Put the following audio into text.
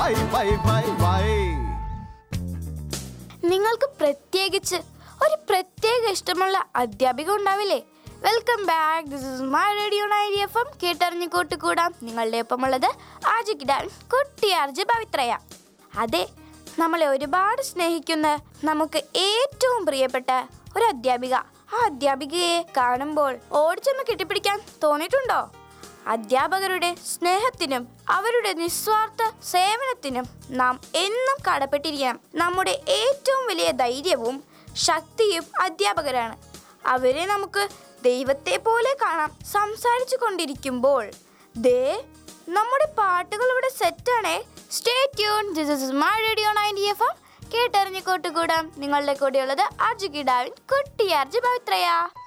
bye bye bye bye നിങ്ങൾക്ക് പ്രത്യേകിച്ച് ഒരു പ്രത്യേക ഇഷ്ടമുള്ള അധ്യാപിക ഉണ്ടാവില്ലേ welcome back this is my radio nine F M കേട്ടറിഞ്ഞ് കൂട്ടുകൂടാം നിങ്ങളുടെ ഒപ്പമുള്ളത് ആജിക്കിടാൻ കുട്ടിയാർജ് പവിത്രയ അതെ നമ്മളെ ഒരുപാട് സ്നേഹിക്കുന്ന നമുക്ക് ഏറ്റവും പ്രിയപ്പെട്ട ഒരു അധ്യാപിക ആ അധ്യാപികയെ കാണുമ്പോൾ ഓടിച്ചൊന്ന് കെട്ടിപ്പിടിക്കാൻ തോന്നിയിട്ടുണ്ടോ അധ്യാപകരുടെ സ്നേഹത്തിനും അവരുടെ നിസ്വാർത്ഥ സേവനത്തിനും നാം എന്നും കടപ്പെട്ടിരിക്കണം നമ്മുടെ ഏറ്റവും വലിയ ധൈര്യവും ശക്തിയും അധ്യാപകരാണ് അവരെ നമുക്ക് ദൈവത്തെ പോലെ കാണാം സംസാരിച്ചു കൊണ്ടിരിക്കുമ്പോൾ ദേ നമ്മുടെ പാട്ടുകൾ ഇവിടെ സെറ്റാണേ stay tune this is my radio ninety F M കേട്ടറിഞ്ഞ് കൂട്ടുകൂടാം നിങ്ങളുടെ കൂടെയുള്ളത് അർജു കിടാവിൻ കുട്ടിയാർജ് പവിത്രയാ